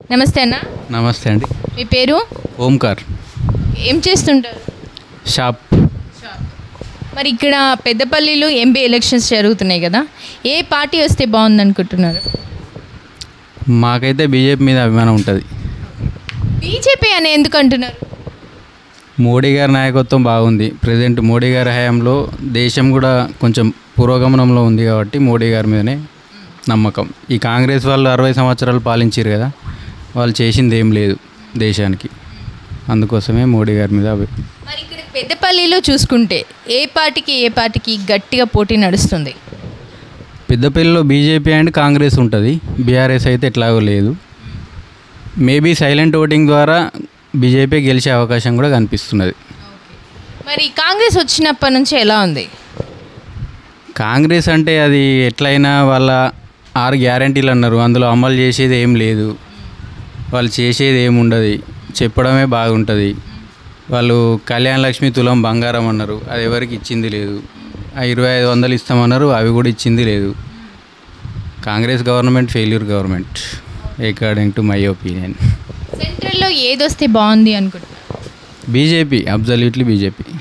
నమస్తే అన్న నమస్తే అండి మీ పేరు ఓంకార్ ఏం చేస్తుంటారు షాప్ మరి ఇక్కడ పెద్దపల్లిలో ఎంపీ ఎలక్షన్స్ జరుగుతున్నాయి కదా ఏ పార్టీ వస్తే బాగుంది అనుకుంటున్నారు మాకైతే బీజేపీ మీద అభిమానం ఉంటుంది బీజేపీ అని ఎందుకు అంటున్నారు మోడీ గారి నాయకత్వం బాగుంది ప్రజెంట్ మోడీ గారి హయాంలో దేశం కూడా కొంచెం పురోగమనంలో ఉంది కాబట్టి మోడీ గారి మీదనే నమ్మకం ఈ కాంగ్రెస్ వాళ్ళు అరవై సంవత్సరాలు పాలించారు కదా వాళ్ళు చేసింది ఏం లేదు దేశానికి అందుకోసమే మోడీ గారి మీద అభి మరి ఇక్కడ పెద్దపల్లిలో చూసుకుంటే ఏ పార్టీకి ఏ పార్టీకి గట్టిగా పోటీ నడుస్తుంది పెద్దపల్లిలో బీజేపీ అండ్ కాంగ్రెస్ ఉంటుంది బీఆర్ఎస్ అయితే ఎట్లాగో లేదు మేబీ సైలెంట్ ఓటింగ్ ద్వారా బీజేపీ గెలిచే అవకాశం కూడా కనిపిస్తున్నది మరి కాంగ్రెస్ వచ్చినప్పటి నుంచి ఎలా ఉంది కాంగ్రెస్ అంటే అది ఎట్లయినా వాళ్ళ ఆరు గ్యారంటీలు అన్నారు అందులో అమలు చేసేది ఏం లేదు వాళ్ళు చేసేది ఏమి ఉండదు చెప్పడమే బాగుంటుంది వాళ్ళు కళ్యాణ లక్ష్మి తులం బంగారం అన్నారు అది ఎవరికి ఇచ్చింది లేదు ఆ ఇరవై ఐదు వందలు ఇస్తామన్నారు అవి కూడా ఇచ్చింది లేదు Congress government failure government according to my opinion సెంట్రల్లో ఏది వస్తే బాగుంది అనుకుంటున్నారు బీజేపీ అబ్జల్యూట్లీ బీజేపీ